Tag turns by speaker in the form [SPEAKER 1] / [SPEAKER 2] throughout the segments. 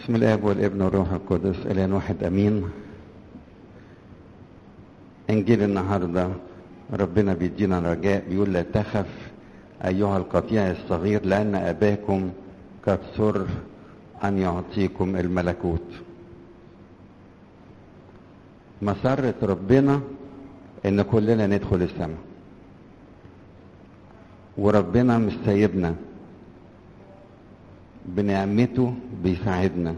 [SPEAKER 1] بسم الاب والابن والروح القدس الان واحد امين انجيل النهارده ربنا بيدينا رجاء بيقول لا تخف ايها القطيع الصغير لان اباكم قد سر ان يعطيكم الملكوت مسرة ربنا ان كلنا ندخل السماء وربنا مش سايبنا بنعمته بيساعدنا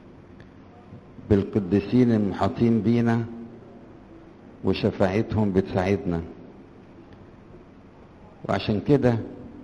[SPEAKER 1] بالقديسين المحاطين بينا وشفاعتهم بتساعدنا وعشان كده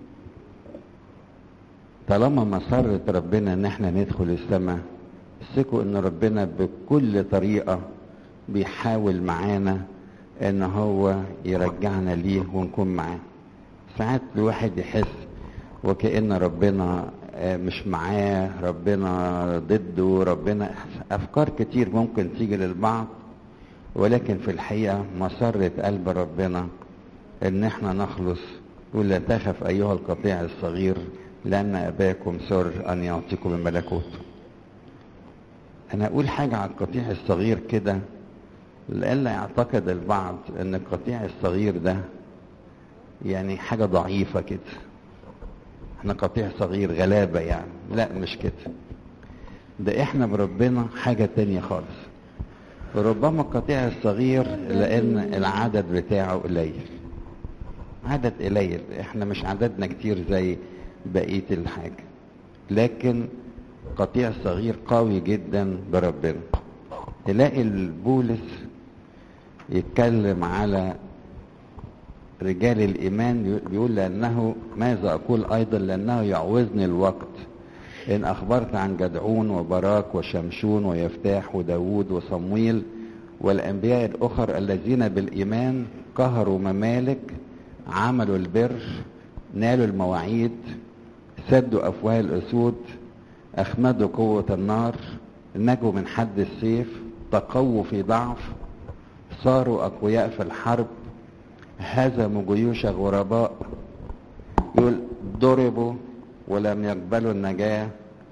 [SPEAKER 1] طالما مسرة ربنا ان احنا ندخل السماء ثقوا ان ربنا بكل طريقة بيحاول معانا ان هو يرجعنا ليه ونكون معاه ساعات الواحد يحس وكأن ربنا مش معاه ربنا ضده ربنا افكار كتير ممكن تيجي للبعض ولكن في الحقيقه مسره قلب ربنا ان احنا نخلص يقول لا تخف ايها القطيع الصغير لان اباكم سر ان يعطيكم الملكوت انا اقول حاجه على القطيع الصغير كده لئلا يعتقد البعض ان القطيع الصغير ده يعني حاجه ضعيفه كده احنا قطيع صغير غلابة يعني لا مش كده ده احنا بربنا حاجة تانية خالص ربما القطيع الصغير لان العدد بتاعه قليل عدد قليل احنا مش عددنا كتير زي بقية الحاجة لكن قطيع صغير قوي جدا بربنا تلاقي البولس يتكلم على رجال الإيمان بيقول لأنه ماذا أقول أيضا لأنه يعوزني الوقت إن أخبرت عن جدعون وبراك وشمشون ويفتاح وداود وصمويل والأنبياء الأخر الذين بالإيمان قهروا ممالك عملوا البر نالوا المواعيد سدوا أفواه الأسود أخمدوا قوة النار نجوا من حد السيف تقووا في ضعف صاروا أقوياء في الحرب هزموا جيوش غرباء يقول ضربوا ولم يقبلوا النجاة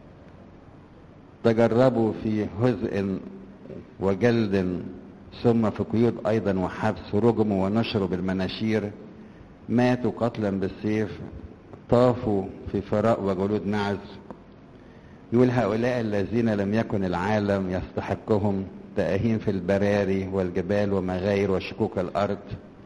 [SPEAKER 1] تجربوا في هزء وجلد ثم في قيود أيضا وحبس رجموا ونشروا بالمناشير ماتوا قتلا بالسيف طافوا في فراء وجلود نعز يقول هؤلاء الذين لم يكن العالم يستحقهم تأهين في البراري والجبال ومغاير وشكوك الأرض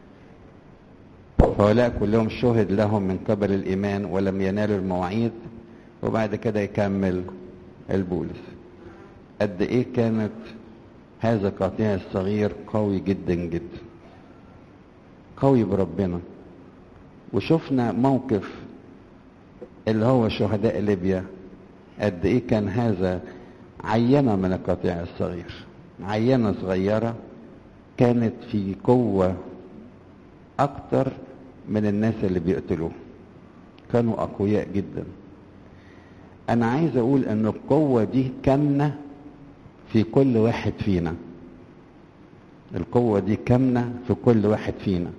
[SPEAKER 1] هؤلاء كلهم شهد لهم من قبل الإيمان ولم ينالوا المواعيد وبعد كده يكمل البولس قد إيه كانت هذا القطيع الصغير قوي جدا جدا قوي بربنا وشفنا موقف اللي هو شهداء ليبيا قد ايه كان هذا عينة من القطيع الصغير عينة صغيرة كانت في قوة أكتر من الناس اللي بيقتلوه كانوا أقوياء جدا أنا عايز أقول أن القوة دي كامنة في كل واحد فينا القوة دي كامنة في كل واحد فينا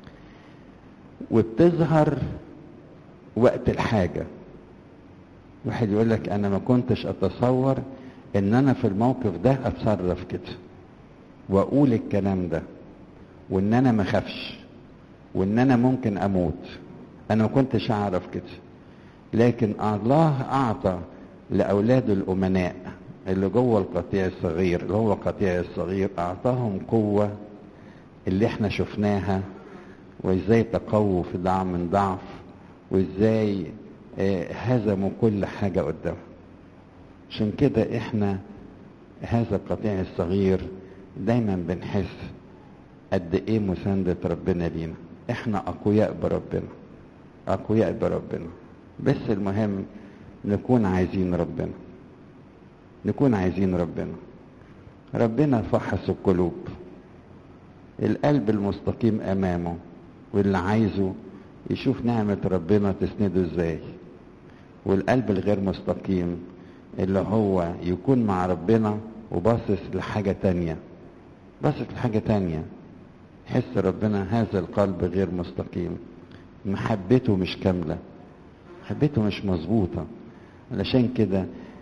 [SPEAKER 1] وبتظهر وقت الحاجة واحد يقول لك أنا ما كنتش أتصور إن أنا في الموقف ده أتصرف كده وأقول الكلام ده وإن أنا ما خافش وان انا ممكن اموت انا ما كنتش اعرف كده لكن الله اعطى لاولاده الامناء اللي جوه القطيع الصغير اللي هو القطيع الصغير اعطاهم قوه اللي احنا شفناها وازاي تقووا في ضعف من ضعف وازاي آه هزموا كل حاجه قدامهم عشان كده احنا هذا القطيع الصغير دايما بنحس قد ايه مساندة ربنا لينا احنا اقوياء بربنا اقوياء بربنا بس المهم نكون عايزين ربنا نكون عايزين ربنا ربنا فحص القلوب القلب المستقيم امامه واللي عايزه يشوف نعمة ربنا تسنده ازاي والقلب الغير مستقيم اللي هو يكون مع ربنا وباصص لحاجة تانية باصص لحاجة تانية يحس ربنا هذا القلب غير مستقيم محبته مش كاملة محبته مش مظبوطة علشان كده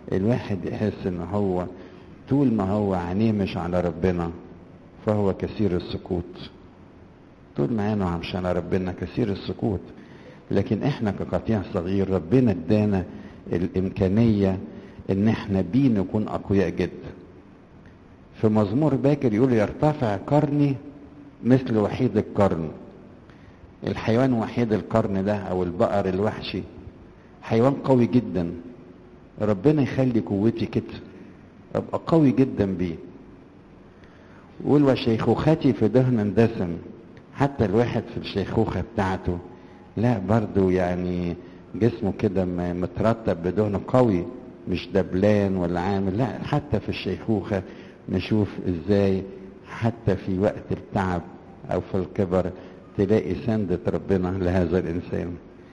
[SPEAKER 1] الواحد يحس ان هو طول ما هو عينيه مش على ربنا فهو كثير السكوت طول ما عينه مش على ربنا كثير السكوت لكن احنا كقطيع صغير ربنا ادانا الامكانيه ان احنا بيه نكون اقوياء جدا في مزمور باكر يقول يرتفع قرني مثل وحيد القرن الحيوان وحيد القرن ده او البقر الوحشي حيوان قوي جدا ربنا يخلي قوتي كده ابقى قوي جدا بيه يقول وشيخوختي في دهن دسم حتى الواحد في الشيخوخة بتاعته لا برضو يعني جسمه كده مترتب بدهن قوي مش دبلان ولا عامل لا حتى في الشيخوخة نشوف ازاي حتى في وقت التعب او في الكبر تلاقي سندة ربنا لهذا الانسان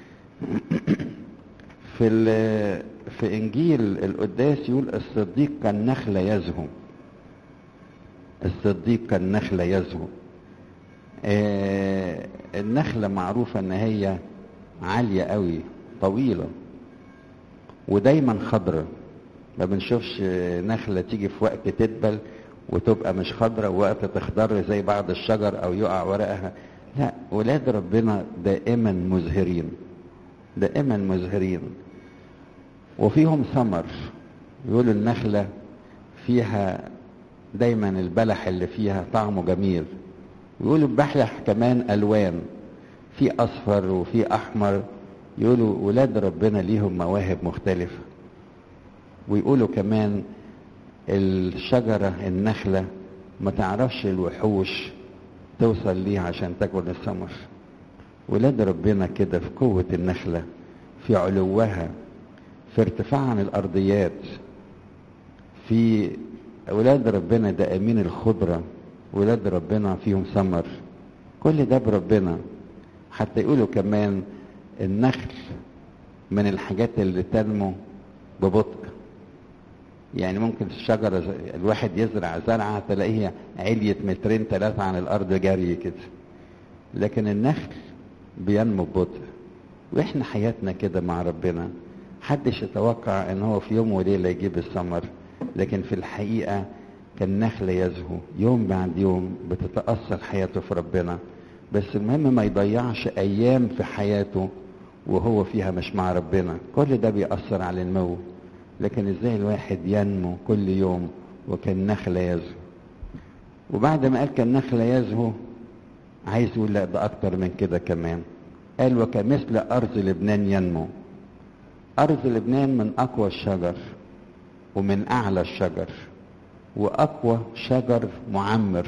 [SPEAKER 1] في في انجيل القداس يقول الصديق كالنخلة يزهو الصديق كالنخلة يزهو آه النخلة معروفة ان هي عالية قوي طويلة ودايما خضرة ما بنشوفش نخلة تيجي في وقت تدبل وتبقى مش خضرة ووقت تخضر زي بعض الشجر او يقع ورقها لا ولاد ربنا دائما مزهرين دائما مزهرين وفيهم ثمر يقولوا النخلة فيها دايما البلح اللي فيها طعمه جميل يقولوا البلح كمان الوان في اصفر وفي احمر يقولوا ولاد ربنا ليهم مواهب مختلفة ويقولوا كمان الشجرة النخلة ما تعرفش الوحوش توصل ليه عشان تاكل الثمر ولاد ربنا كده في قوة النخلة في علوها في ارتفاع عن الأرضيات في ولاد ربنا دائمين الخضرة ولاد ربنا فيهم ثمر كل ده بربنا حتى يقولوا كمان النخل من الحاجات اللي تنمو ببطء يعني ممكن الشجرة الواحد يزرع زرعة تلاقيها عليت مترين ثلاثة عن الأرض جري كده لكن النخل بينمو ببطء واحنا حياتنا كده مع ربنا حدش يتوقع ان هو في يوم وليلة يجيب الثمر لكن في الحقيقة كالنخل يزهو يوم بعد يوم بتتأثر حياته في ربنا بس المهم ما يضيعش ايام في حياته وهو فيها مش مع ربنا كل ده بيأثر على النمو لكن ازاي الواحد ينمو كل يوم وكالنخل يزهو وبعد ما قال كالنخل يزهو عايز يقول لا ده اكتر من كده كمان قال وكمثل ارض لبنان ينمو ارض لبنان من اقوى الشجر ومن اعلى الشجر واقوى شجر معمر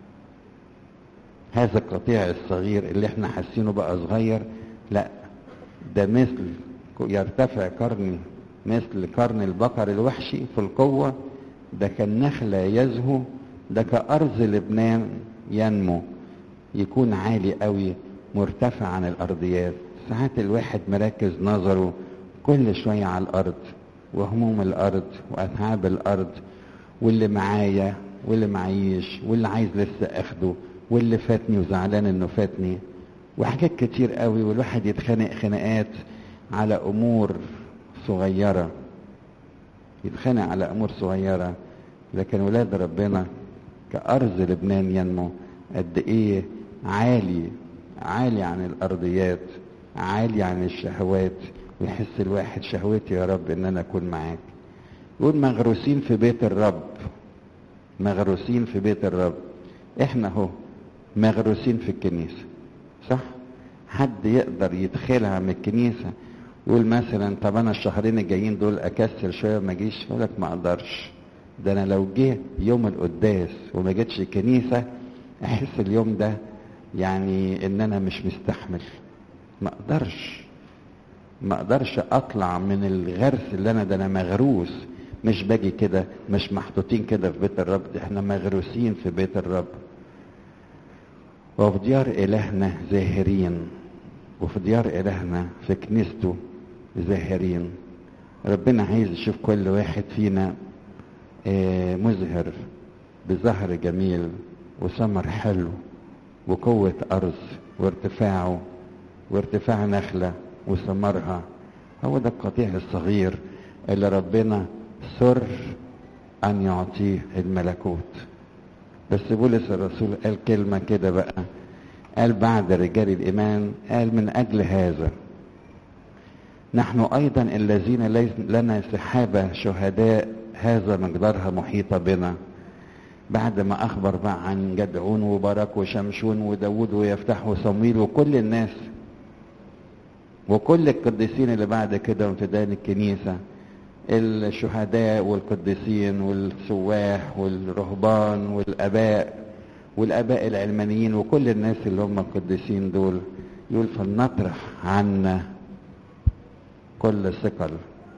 [SPEAKER 1] هذا القطيع الصغير اللي احنا حاسينه بقى صغير لا ده مثل يرتفع قرن مثل قرن البقر الوحشي في القوة ده كالنخلة يزهو ده كأرض لبنان ينمو يكون عالي قوي مرتفع عن الأرضيات ساعات الواحد مركز نظره كل شوية على الأرض وهموم الأرض وأتعاب الأرض واللي معايا واللي معيش واللي عايز لسه أخده واللي فاتني وزعلان إنه فاتني وحاجات كتير قوي والواحد يتخانق خناقات على أمور صغيرة يتخانق على أمور صغيرة لكن ولاد ربنا كأرض لبنان ينمو قد إيه عالي عالي عن الأرضيات عالي عن الشهوات ويحس الواحد شهوتي يا رب إن أنا أكون معاك يقول مغروسين في بيت الرب مغروسين في بيت الرب احنا اهو مغروسين في الكنيسة صح حد يقدر يدخلها من الكنيسة يقول مثلا طب انا الشهرين الجايين دول اكسر شويه وما اجيش يقول لك ما اقدرش ده انا لو جه يوم القداس وما جيتش الكنيسه احس اليوم ده يعني ان انا مش مستحمل ما اقدرش ما اقدرش اطلع من الغرس اللي انا ده انا مغروس مش باجي كده مش محطوطين كده في بيت الرب ده احنا مغروسين في بيت الرب وفي ديار الهنا زاهرين وفي ديار إلهنا في كنيسته زاهرين ربنا عايز يشوف كل واحد فينا مزهر بزهر جميل وثمر حلو وقوة أرض وارتفاعه وارتفاع نخلة وثمرها هو ده القطيع الصغير اللي ربنا سر ان يعطيه الملكوت بس بولس الرسول قال كلمة كده بقى قال بعد رجال الإيمان قال من أجل هذا نحن أيضا الذين ليس لنا سحابة شهداء هذا مقدارها محيطة بنا بعد ما أخبر بقى عن جدعون وبرك وشمشون وداود ويفتح وصمويل وكل الناس وكل القديسين اللي بعد كده وامتداد الكنيسة الشهداء والقديسين والسواح والرهبان والآباء والآباء العلمانيين وكل الناس اللي هم القديسين دول يقول فلنطرح عنا كل ثقل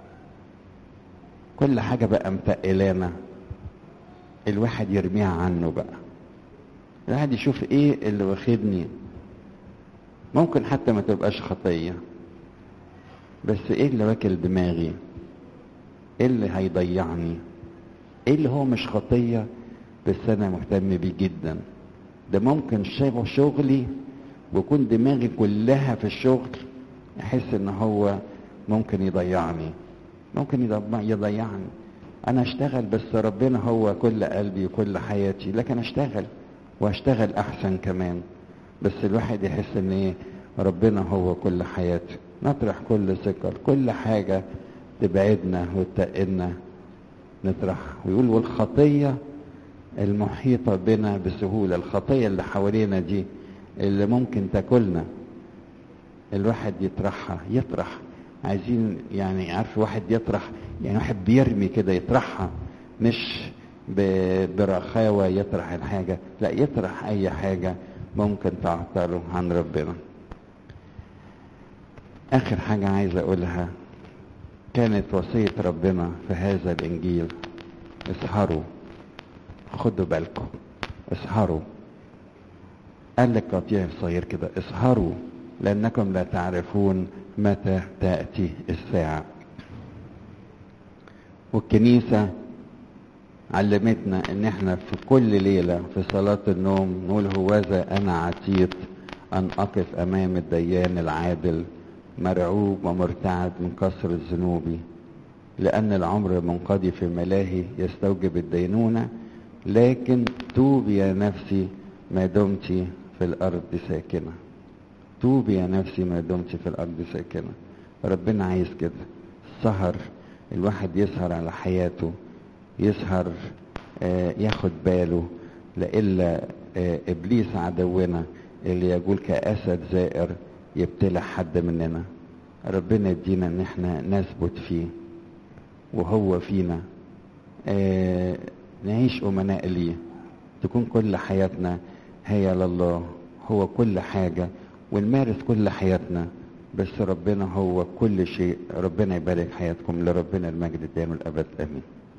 [SPEAKER 1] كل حاجة بقى متقلانا الواحد يرميها عنه بقى الواحد يشوف ايه اللي واخدني ممكن حتى ما تبقاش خطية بس ايه اللي واكل دماغي ايه اللي هيضيعني ايه اللي هو مش خطية بس انا مهتم بيه جدا ده ممكن شايفه شغلي ويكون دماغي كلها في الشغل احس ان هو ممكن يضيعني ممكن يضيعني انا اشتغل بس ربنا هو كل قلبي وكل حياتي لكن اشتغل واشتغل احسن كمان بس الواحد يحس ان ايه ربنا هو كل حياتي نطرح كل ثقل كل حاجة تبعدنا وتقلنا نطرحها ويقول والخطية المحيطة بنا بسهولة الخطية اللي حوالينا دي اللي ممكن تاكلنا الواحد يطرحها يطرح عايزين يعني عارف واحد يطرح يعني واحد بيرمي كده يطرحها مش برخاوة يطرح الحاجة لا يطرح أي حاجة ممكن تعطله عن ربنا آخر حاجة عايز أقولها كانت وصية ربنا في هذا الإنجيل اسهروا خدوا بالكم اسهروا قال لك قطيع صغير كده اسهروا لأنكم لا تعرفون متى تأتي الساعة والكنيسة علمتنا ان احنا في كل ليلة في صلاة النوم نقول هوذا انا عتيق ان اقف امام الديان العادل مرعوب ومرتعد من كثرة ذنوبي لان العمر منقضي في ملاهي يستوجب الدينونة لكن توبي يا نفسي ما دمت في الارض ساكنة توبي يا نفسي ما دمت في الارض ساكنة ربنا عايز كده السهر الواحد يسهر على حياته يسهر آه ياخد باله لإلا آه إبليس عدونا اللي يقول كأسد زائر يبتلع حد مننا ربنا يدينا ان احنا نثبت فيه وهو فينا آه نعيش أمناء ليه تكون كل حياتنا هي لله هو كل حاجة ونمارس كل حياتنا بس ربنا هو كل شيء ربنا يبارك حياتكم لربنا المجد الدائم الأبد آمين